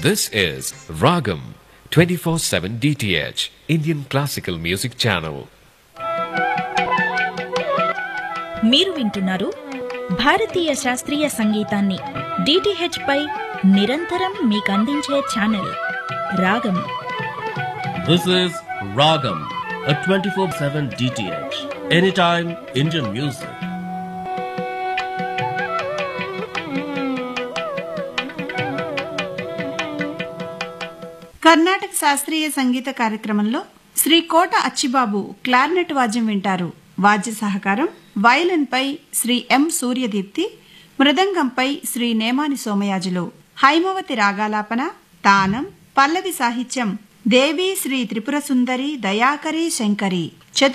This is Ragam 24/7 DTH Indian Classical Music Channel. మీరు వింటున్నారు భారతీయ శాస్త్రీయ సంగీతాన్ని డిటిహెచ్ పై నిరంతరం మీకందించే channel Raagam This is Ragam, a 24 7 DTH. Anytime Indian music. Karnataka శాస్త్రీయ సంగీత కార్యక్రమంలో శ్రీ కోట అచ్చిబాబు క్లార్నెట్ వాద్యం వింటారు వాద్య సహకారం వయలిన్ పై శ్రీ ఎం సూర్యదీప్తి మృదంగంపై శ్రీ నేమాని సోమయాజులు హైమవతి రాగాలాపన తానం పల్లవి సాహిత్యం దేవి శ్రీ త్రిపుర సుందరి దయాకరి శంకరి